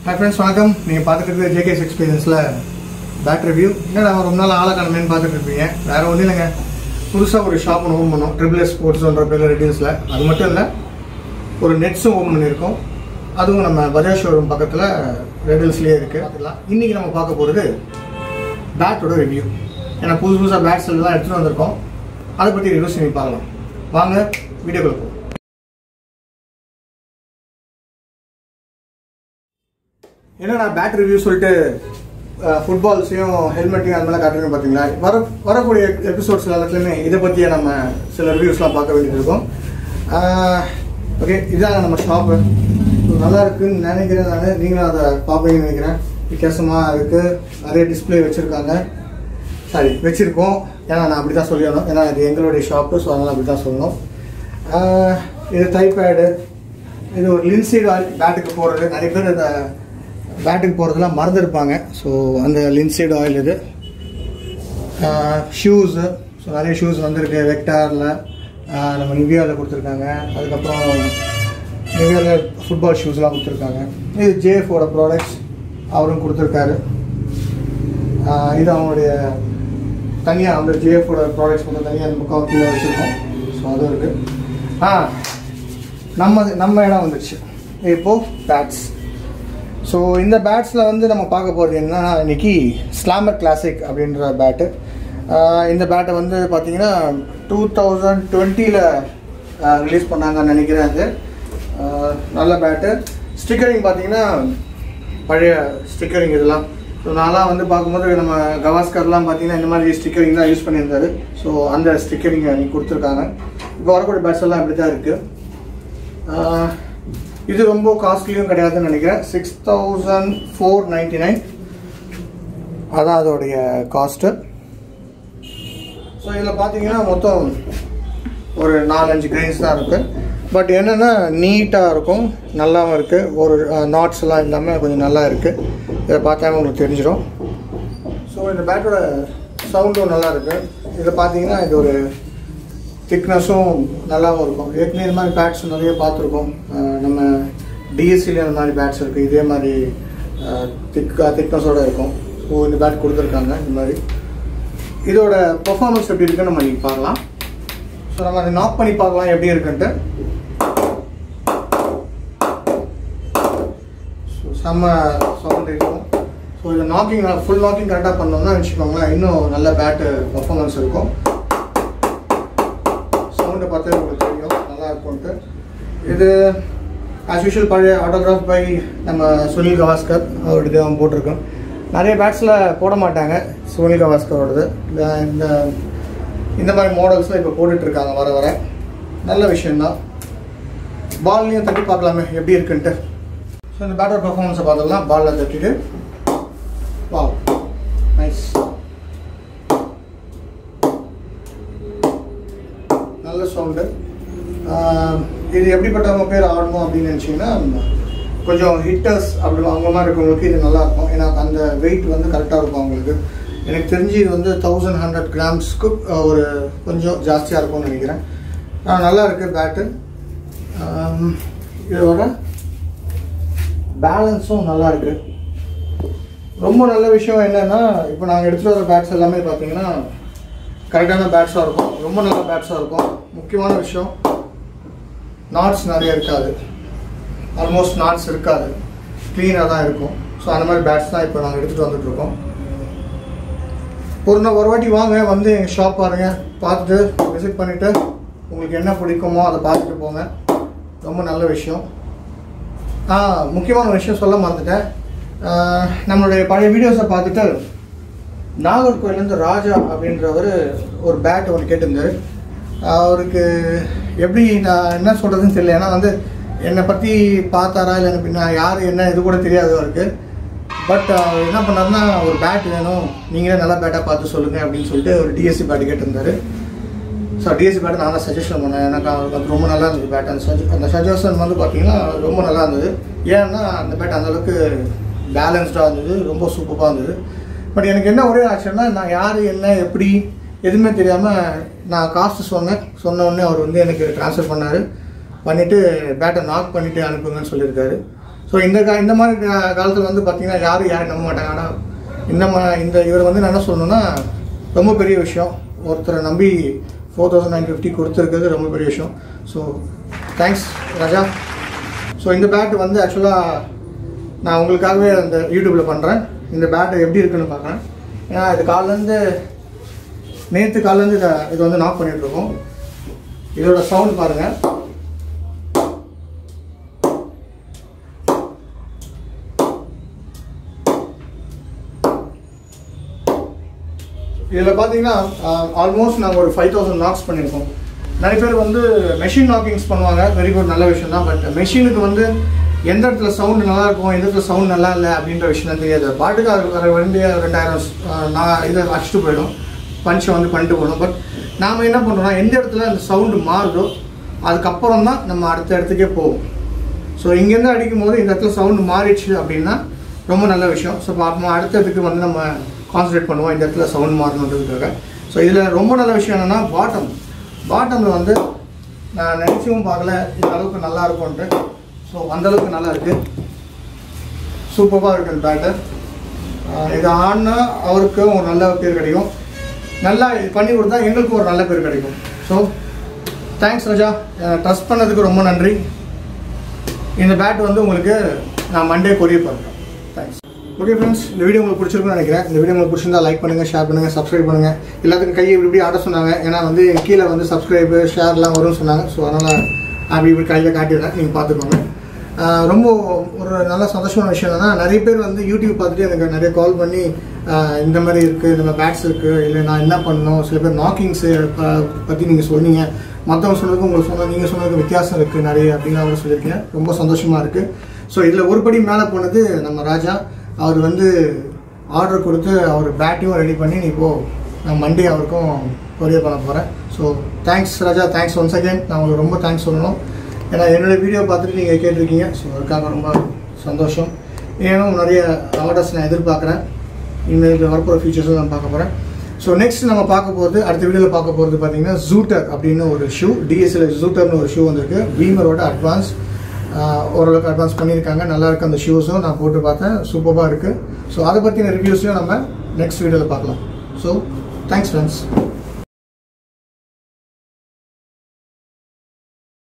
hi friends வணக்கம் நீங்கள் பார்த்துட்டு இருக்கிற ஜேகேஎஸ் எக்ஸ்பீரியன்ஸில் பேட் ரிவ்யூ என்னடா ரொம்ப நாள் ஆளை காணுமேன்னு பார்த்துட்டு இருப்பீங்க வேறு ஒன்றும் இல்லைங்க புதுசாக ஒரு ஷாப் ஒன்று ஓப்பன் பண்ணோம் ட்ரிபிள் எஸ் ஸ்போர்ட்ஸ்ன்ற பேரில் ரெடியூஸில் அது மட்டும் இல்லை ஒரு நெட்ஸும் ஓப்பன் பண்ணியிருக்கோம் அதுவும் நம்ம பஜாஜ் ஷோரூம் பக்கத்தில் ரெடியூஸ்லேயே இருக்குது பார்த்துக்கலாம் இன்றைக்கி நம்ம பார்க்க போகிறது பேட்டோட ரிவ்யூ ஏன்னா புதுசு புதுசாக பேட்ஸ் எல்லாம் எடுத்துகிட்டு வந்திருக்கோம் அதை பற்றி ரிவ்யூஸ் நீங்கள் பார்க்கலாம் வாங்க வீடியோக்குள்ள போகும் என்னடா பேட் ரிவ்யூ சொல்லிட்டு ஃபுட்பால்ஸையும் ஹெல்மெட்டையும் அது மாதிரிலாம் காட்டுறீங்க பார்த்தீங்களா வர வரக்கூடிய எபிசோட்ஸ் எல்லாத்துலேயுமே இதை பற்றியே நம்ம சில ரிவ்யூஸ்லாம் பார்க்க வேண்டியது இருக்கும் ஓகே இதாங்க நம்ம ஷாப்பு நல்லா இருக்குன்னு நினைக்கிறேன் நான் நீங்களும் அதை பார்ப்பீங்கன்னு நினைக்கிறேன் வித்தியாசமாக இருக்குது நிறைய டிஸ்பிளே வச்சுருக்காங்க சாரி வச்சுருக்கோம் ஏன்னா நான் அப்படி தான் சொல்லிடணும் ஏன்னா இது எங்களுடைய ஷாப்பு ஸோ அதனால் அப்படி தான் சொல்லணும் ஆஹ் இது டைபேடு இது ஒரு லின்சைடு ஆயில் பேட்டுக்கு போடுறது நிறைய பேர் இந்த பேட்டுக்கு போகிறதுலாம் மறந்துருப்பாங்க ஸோ அந்த லின்சைடு ஆயில் இது ஷூஸு ஸோ நிறைய ஷூஸ் வந்திருக்கு வெக்டாரில் நம்ம நிவியாவில் கொடுத்துருக்காங்க அதுக்கப்புறம் நிவியாவில் ஃபுட்பால் ஷூஸ்லாம் கொடுத்துருக்காங்க இது ஜேஎஃபோட ப்ராடக்ட்ஸ் அவரும் கொடுத்துருக்காரு ஆஹ் இது அவங்களுடைய தனியாக அந்த ஜேஎஃபோட ப்ராடக்ட்ஸ் மட்டும் தனியாக அந்த பக்கம் கீழே வச்சுருக்கோம் ஸோ அதுவும் இருக்குது ஆ நம்ம நம்ம இடம் வந்துடுச்சு இப்போது பேட்ஸ் ஸோ இந்த பேட்ஸில் வந்து நம்ம பார்க்க போகிறது என்னன்னா இன்னைக்கு ஸ்லாமர் கிளாசிக் அப்படின்ற பேட்டு இந்த பேட்டை வந்து பார்த்தீங்கன்னா டூ தௌசண்ட் டுவெண்ட்டியில் ரிலீஸ் பண்ணாங்கன்னு நினைக்கிறேன் அது ஆஹ் நல்ல பேட்டு ஸ்டிக்கரிங் பார்த்தீங்கன்னா பழைய ஸ்டிக்கரிங் இதெல்லாம் ஸோ நான்லாம் வந்து பார்க்கும்போது நம்ம கவாஸ்கர்லாம் பார்த்தீங்கன்னா இந்த மாதிரி ஸ்டிக்கரிங் தான் யூஸ் பண்ணியிருந்தாரு ஸோ அந்த ஸ்டிக்கரிங் அன்றைக்கி கொடுத்துருக்காங்க இப்போ வரக்கூடிய பேட்ஸ் எல்லாம் இப்படி தான் இருக்குது ஆஹ் இது ரொம்ப காஸ்ட்லியும் கிடையாதுன்னு நினைக்கிறேன் six thousand four ninety nine அதான் அதோடைய காஸ்ட்டு ஸோ இதில் பார்த்தீங்கன்னா மொத்தம் ஒரு நாலஞ்சு கிரெயின்ஸ் தான் இருக்குது பட் என்னென்னா நீட்டாக இருக்கும் நல்லாவும் இருக்குது ஒரு நாட்ஸ் எல்லாம் இல்லாமல் கொஞ்சம் நல்லா இருக்குது இதை பார்த்தாம உங்களுக்கு தெரிஞ்சிடும் ஸோ இந்த பேட்டோட சவுண்டும் நல்லா இருக்குது இதில் பார்த்தீங்கன்னா இது ஒரு திக்னஸும் நல்லாவும் இருக்கும் ஏற்கனவே இந்த மாதிரி பேட்ஸ் நிறைய பார்த்துருக்கோம் அஹ் நம்ம டிஎஸ்சியில் இந்த மாதிரி பேட்ஸ் இருக்குது இதே மாதிரி திக்காக திக்னஸோடு இருக்கும் ஸோ இந்த பேட் கொடுத்துருக்காங்க இந்த மாதிரி இதோட பெர்ஃபார்மன்ஸ் எப்படி இருக்குன்னு நம்ம இன்னைக்கு பார்க்கலாம் ஸோ நம்ம அதை நாக் பண்ணி பார்க்கலாம் எப்படி இருக்குன்ட்டு ஸோ செம்ம சவுண்ட் இருக்கும் ஸோ இது நாக்கிங் ஃபுல் நாக்கிங் கரெக்டாக பண்ணோம்னா வச்சுக்கோங்களேன் இன்னும் நல்ல பேட்டு பர்ஃபார்மன்ஸ் இருக்கும் சவுண்டை பார்த்தே உங்களுக்கு தெரியும் நல்லா இருக்கும்ட்டு இது ஆஸ் யூஷுவல் பழைய ஆட்டோகிராஃப் பை நம்ம சுனில் கவாஸ்கர் அவருடைய அவன் போட்டிருக்கோம் நிறைய பேட்ஸில் போட மாட்டாங்க சுனில் கவாஸ்கரோடது இந்த இந்த இந்த மாதிரி மாடல்ஸில் இப்போ போட்டுட்ருக்காங்க வர வர நல்ல விஷயந்தான் பால்லையும் தட்டி பார்க்கலாமே எப்படி இருக்குன்ட்டு ஸோ இந்த பேட்டர் பர்ஃபார்மன்ஸை பார்த்துக்கலாம் பாலில் தட்டிட்டு வா நைஸ் நல்ல சவுண்டு இது எப்படிப்பட்டவங்க பேர் ஆடணும் அப்படின்னு நினச்சிங்கன்னா கொஞ்சம் ஹிட்டர்ஸ் அப்படி அவங்க மாதிரி இருக்கவங்களுக்கு இது நல்லா இருக்கும் ஏன்னா அந்த வெயிட் வந்து கரெக்டாக இருக்கும் அவங்களுக்கு எனக்கு தெரிஞ்சு இது வந்து தௌசண்ட் ஹண்ட்ரட் கிராம்ஸ்க்கு ஒரு கொஞ்சம் ஜாஸ்தியாக இருக்கும்னு நினைக்கிறேன் ஆஹ் நல்லா இருக்குது பேட்டு இதோட பேலன்ஸும் நல்லா இருக்குது ரொம்ப நல்ல விஷயம் என்னென்னா இப்போ நாங்கள் எடுத்துகிட்டு வர பேட்ஸ் எல்லாமே பார்த்தீங்கன்னா கரெக்டான பேட்ஸாக இருக்கும் ரொம்ப நல்ல பேட்ஸாக இருக்கும் முக்கியமான விஷயம் நாட்ஸ் நிறைய இருக்காது ஆல்மோஸ்ட் நாட்ஸ் இருக்காது க்ளீனாக தான் இருக்கும் ஸோ அந்த மாதிரி பேட்ஸ் தான் இப்போ நாங்கள் எடுத்துகிட்டு வந்துட்டுருக்கோம் ஒரு நாள் ஒரு வாட்டி வாங்க வந்து எங்கள் ஷாப் பாருங்கள் பார்த்துட்டு விசிட் பண்ணிவிட்டு உங்களுக்கு என்ன பிடிக்குமோ அதை பார்த்துட்டு போங்க ரொம்ப நல்ல விஷயம் ஆ முக்கியமான விஷயம் சொல்ல மறந்துட்டேன் ஆஹ் நம்மளுடைய பழைய வீடியோஸை பார்த்துட்டு நாகர்கோயிலேருந்து ராஜா அப்படின்றவர் ஒரு பேட் ஒன்று கேட்டிருந்தாரு அவருக்கு எப்படி நான் என்ன சொல்கிறதுன்னு தெரியல ஏன்னா வந்து என்னை பற்றி பார்த்தாரா இல்லை எனக்கு நான் யார் என்ன இது கூட தெரியாது அவருக்கு பட் அவர் என்ன பண்ணாருன்னா ஒரு பேட் வேணும் நீங்களே நல்ல பேட்டாக பார்த்து சொல்லுங்கள் அப்படின்னு சொல்லிட்டு ஒரு டிஎஸ்சி பேட் கேட்டிருந்தாரு ஸோ டிஎஸ்சி பேட் நான் தான் சஜஷன் பண்ணேன் எனக்கு அவருக்கு அது ரொம்ப நல்லா இருந்தது பேட் அந்த சஜ அந்த சஜஷன் வந்து பார்த்தீங்கன்னா ரொம்ப நல்லா இருந்தது ஏன்னா அந்த பேட் அந்தளவுக்கு பேலன்ஸ்டாக இருந்தது ரொம்ப சூப்பராக இருந்தது பட் எனக்கு என்ன ஒரே ஆச்சுன்னா நான் யார் என்ன எப்படி எதுவுமே தெரியாமல் நான் காசு சொன்னேன் சொன்ன உடனே அவர் வந்து எனக்கு ட்ரான்ஸ்ஃபர் பண்ணார் பண்ணிவிட்டு பேட்டை நாக் பண்ணிவிட்டு அனுப்புங்கன்னு சொல்லியிருக்காரு ஸோ இந்த கா இந்த மாதிரி கா- காலத்தில் வந்து பார்த்தீங்கன்னா யாரும் யாரும் நம்ப மாட்டாங்க ஆனால் இந்த மா இந்த இவர் வந்து நான் என்ன சொல்லணும்னா ரொம்ப பெரிய விஷயம் ஒருத்தரை நம்பி ஃபோர் தௌசண்ட் நைன் ஃபிஃப்டி கொடுத்துருக்கிறது ரொம்ப பெரிய விஷயம் ஸோ தேங்க்ஸ் ராஜா ஸோ இந்த பேட் வந்து ஆக்சுவலாக நான் உங்களுக்காகவே அந்த யூடியூப்பில் பண்ணுறேன் இந்த பேட் எப்படி இருக்குன்னு பார்க்குறேன் ஏன்னா இது காலேருந்து நேற்று காலேருந்து இதை இது வந்து நாக் பண்ணிட்டு இருக்கோம் இதோட சவுண்ட் பாருங்கள் இதில் பார்த்தீங்கன்னா ஆல்மோஸ்ட் நாங்கள் ஒரு ஃபைவ் தௌசண்ட் நாக்ஸ் பண்ணியிருக்கோம் நிறைய பேர் வந்து மெஷின் நாக்கிங்ஸ் பண்ணுவாங்க வெரி குட் நல்ல விஷயம் தான் பட் மெஷினுக்கு வந்து எந்த இடத்துல சவுண்டு நல்லா இருக்கும் எந்த இடத்துல சவுண்ட் நல்லா இல்லை அப்படின்ற விஷயம் தெரியாது பாட்டுக்கு அது வர வேண்டிய ரெண்டாயிரம் ஆஹ், நான் இதை அடிச்சுட்டு போயிடும் பஞ்சை வந்து பண்ணிட்டு போயிடும் பட் நாம் என்ன பண்ணுறோம்னா எந்த இடத்துல அந்த சவுண்டு மாறுதோ அதுக்கப்புறம் தான் நம்ம அடுத்த இடத்துக்கே போவோம் ஸோ இங்கேருந்து அடிக்கும் போது இந்த இடத்துல சவுண்டு மாறிடுச்சு அப்படின்னா ரொம்ப நல்ல விஷயம் ஸோ அப்போ அடுத்ததுக்கு வந்து நம்ம கான்சன்ட்ரேட் பண்ணுவோம் இந்த இடத்துல சவுண்ட் மாறணுன்றதுக்காக ஸோ இதில் ரொம்ப நல்ல விஷயம் என்னென்னா பாட்டம் பாட்டமில் வந்து நான் நினச்சியும் பார்க்கல இந்த அளவுக்கு நல்லா இருக்கும்ன்ட்டு ஸோ அந்தளவுக்கு நல்லா இருக்குது சூப்பராக இருக்குது இந்த பேட்டர் இது ஆடினா அவருக்கும் ஒரு நல்ல பேர் கிடைக்கும் நல்லா இது பண்ணி கொடுத்தா எங்களுக்கும் ஒரு நல்ல பேர் கிடைக்கும் ஸோ தேங்க்ஸ் ராஜா ட்ரஸ்ட் பண்ணதுக்கு ரொம்ப நன்றி இந்த பேட் வந்து உங்களுக்கு நான் மண்டே கொரியர் பண்ணுறேன் தேங்க்ஸ் ஓகே ஃப்ரெண்ட்ஸ் இந்த வீடியோ உங்களுக்கு பிடிச்சிருக்கும்னு நினைக்கிறேன் இந்த வீடியோ உங்களுக்கு பிடிச்சிருந்தா லைக் பண்ணுங்கள் ஷேர் பண்ணுங்கள் சப்ஸ்கிரைப் பண்ணுங்கள் எல்லாத்துக்கும் கையை இப்படி இப்படி ஆட சொன்னாங்க ஏன்னா வந்து கீழே வந்து சப்ஸ்கிரைபு ஷேர்லாம் வரும்னு சொன்னாங்க ஸோ அதனால் அப்படி இப்படி கையில் காட்டிடுறேன் நீங்கள் பார்த்துக்கோங்க ஆஹ் ரொம்ப ஒரு நல்ல சந்தோஷமான விஷயம் என்னன்னா நிறைய பேர் வந்து யூடியூப் பார்த்துட்டு எனக்கு நிறைய கால் பண்ணி ஆஹ் இந்த மாதிரி இருக்குது இந்த மாதிரி பேட்ஸ் இருக்குது இல்லை நான் என்ன பண்ணணும் சில பேர் நாக்கிங்ஸு பற்றி நீங்கள் சொன்னீங்க மற்றவங்க சொன்னதுக்கும் உங்களுக்கு சொன்ன நீங்கள் சொன்னதுக்கு வித்தியாசம் இருக்குது நிறைய அப்படின்னு அவங்க சொல்லியிருக்கீங்க ரொம்ப சந்தோஷமாக இருக்குது ஸோ இதில் ஒரு படி மேலே போனது நம்ம ராஜா அவர் வந்து ஆர்டர் கொடுத்து அவர் பேட்டையும் ரெடி பண்ணி நீ இப்போ நான் மண்டே அவருக்கும் கொரியர் பண்ண போகிறேன் so thanks Raja thanks once again நான் உங்களுக்கு ரொம்ப தேங்க்ஸ் சொல்லணும் ஏன்னா என்னோட வீடியோ பார்த்துட்டு நீங்கள் கேட்டிருக்கீங்க ஸோ அதுக்காக ரொம்ப சந்தோஷம் ஏனும் நிறைய ஆர்டர்ஸ் நான் எதிர்பார்க்குறேன் இனிமேல் இது வரப்போகிற ஃபீச்சர்ஸும் நான் பார்க்க போகிறேன் ஸோ நெக்ஸ்ட் நம்ம பார்க்க போகிறது அடுத்த வீடியோவில் பார்க்க போகிறது பார்த்தீங்கன்னா ஜூட்டர் அப்படின்னு ஒரு ஷூ டிஎஸ்எல் ஜூட்டர்னு ஒரு ஷூ வந்திருக்கு பீமரோட அட்வான்ஸ் ஓரளவுக்கு அட்வான்ஸ் பண்ணியிருக்காங்க நல்லா இருக்கு அந்த ஷூஸும் நான் போட்டு பார்த்தேன் சூப்பராக இருக்குது ஸோ அதை பற்றின ரிவ்யூஸையும் நம்ம நெக்ஸ்ட் வீடியோவில் பார்க்கலாம் ஸோ தேங்க்ஸ் ஃப்ரெண்ட்ஸ்